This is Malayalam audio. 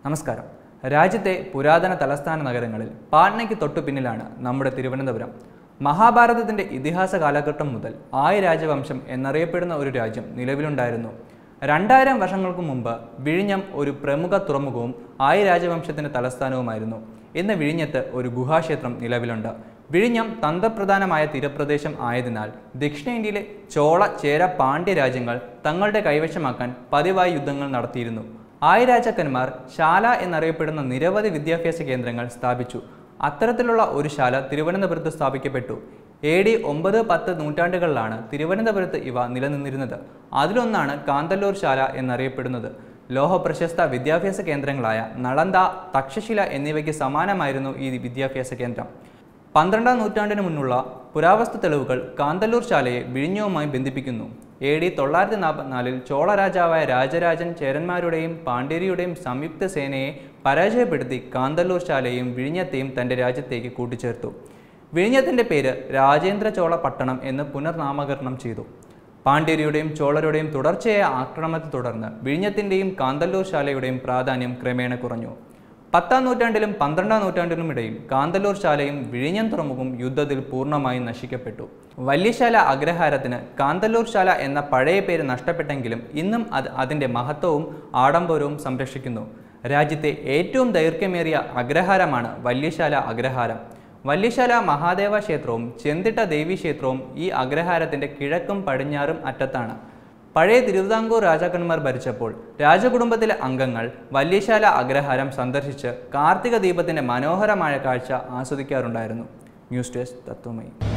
നമസ്കാരം രാജ്യത്തെ പുരാതന തലസ്ഥാന നഗരങ്ങളിൽ പാട്നയ്ക്ക് തൊട്ടു പിന്നിലാണ് നമ്മുടെ തിരുവനന്തപുരം മഹാഭാരതത്തിന്റെ ഇതിഹാസ കാലഘട്ടം മുതൽ ആയ രാജവംശം എന്നറിയപ്പെടുന്ന ഒരു രാജ്യം നിലവിലുണ്ടായിരുന്നു രണ്ടായിരം വർഷങ്ങൾക്ക് മുമ്പ് വിഴിഞ്ഞം ഒരു പ്രമുഖ തുറമുഖവും ആയ രാജവംശത്തിന്റെ തലസ്ഥാനവുമായിരുന്നു ഇന്ന് വിഴിഞ്ഞത്ത് ഒരു ഗുഹാക്ഷേത്രം നിലവിലുണ്ട് വിഴിഞ്ഞം തന്ത്രപ്രധാനമായ തീരപ്രദേശം ആയതിനാൽ ദക്ഷിണേന്ത്യയിലെ ചോള ചേര പാണ്ഡ്യ രാജ്യങ്ങൾ തങ്ങളുടെ കൈവശമാക്കാൻ പതിവായി യുദ്ധങ്ങൾ നടത്തിയിരുന്നു ആയിരാജാക്കന്മാർ ശാല എന്നറിയപ്പെടുന്ന നിരവധി വിദ്യാഭ്യാസ കേന്ദ്രങ്ങൾ സ്ഥാപിച്ചു അത്തരത്തിലുള്ള ഒരു ശാല തിരുവനന്തപുരത്ത് സ്ഥാപിക്കപ്പെട്ടു എ ഡി ഒമ്പത് പത്ത് നൂറ്റാണ്ടുകളിലാണ് തിരുവനന്തപുരത്ത് ഇവ നിലനിന്നിരുന്നത് അതിലൊന്നാണ് കാന്തല്ലൂർ ശാല എന്നറിയപ്പെടുന്നത് ലോഹപ്രശസ്ത വിദ്യാഭ്യാസ കേന്ദ്രങ്ങളായ നളന്ദ തക്ഷശില എന്നിവയ്ക്ക് സമാനമായിരുന്നു ഈ വിദ്യാഭ്യാസ കേന്ദ്രം പന്ത്രണ്ടാം നൂറ്റാണ്ടിന് മുന്നുള്ള പുരാവസ്തു തെളിവുകൾ കാന്തല്ലൂർ ശാലയെ വിഴിഞ്ഞവുമായി ബന്ധിപ്പിക്കുന്നു എ ഡി തൊള്ളായിരത്തി നാൽപ്പത്തിനാലിൽ ചോള രാജാവായ രാജരാജൻ ചേരന്മാരുടെയും പാണ്ഡ്യരിയുടെയും സംയുക്ത സേനയെ പരാജയപ്പെടുത്തി കാന്തല്ലൂർ ശാലയെയും വിഴിഞ്ഞത്തെയും തൻ്റെ രാജ്യത്തേക്ക് കൂട്ടിച്ചേർത്തു വിഴിഞ്ഞത്തിൻ്റെ പേര് രാജേന്ദ്ര ചോള പട്ടണം എന്ന് പുനർനാമകരണം ചെയ്തു പാണ്ഡ്യരുടെയും ചോളരുടെയും തുടർച്ചയായ ആക്രമണത്തെ തുടർന്ന് വിഴിഞ്ഞത്തിൻ്റെയും കാന്തല്ലൂർ ശാലയുടെയും പ്രാധാന്യം ക്രമേണ കുറഞ്ഞു പത്താം നൂറ്റാണ്ടിലും പന്ത്രണ്ടാം നൂറ്റാണ്ടിലും ഇടയിൽ കാന്തല്ലൂർ ശാലയും വിഴിഞ്ഞം തുറമുഖവും യുദ്ധത്തിൽ പൂർണ്ണമായും നശിക്കപ്പെട്ടു വല്യശാല അഗ്രഹാരത്തിന് കാന്തല്ലൂർ ശാല എന്ന പഴയ പേര് നഷ്ടപ്പെട്ടെങ്കിലും ഇന്നും അത് അതിൻ്റെ മഹത്വവും ആഡംബരവും സംരക്ഷിക്കുന്നു രാജ്യത്തെ ഏറ്റവും ദൈർഘ്യമേറിയ അഗ്രഹാരമാണ് വല്യശാല അഗ്രഹാരം വല്യശാല മഹാദേവ ക്ഷേത്രവും ചെന്തിട്ട ദേവി ക്ഷേത്രവും ഈ അഗ്രഹാരത്തിൻ്റെ കിഴക്കും പടിഞ്ഞാറും അറ്റത്താണ് പഴയ തിരുവിതാംകൂർ രാജാക്കന്മാർ ഭരിച്ചപ്പോൾ രാജകുടുംബത്തിലെ അംഗങ്ങൾ വല്യശാല അഗ്രഹാരം സന്ദർശിച്ച് കാർത്തിക ദീപത്തിന്റെ മനോഹരമായ കാഴ്ച ആസ്വദിക്കാറുണ്ടായിരുന്നു ന്യൂസ് ഡെസ്ക് തത്വമയി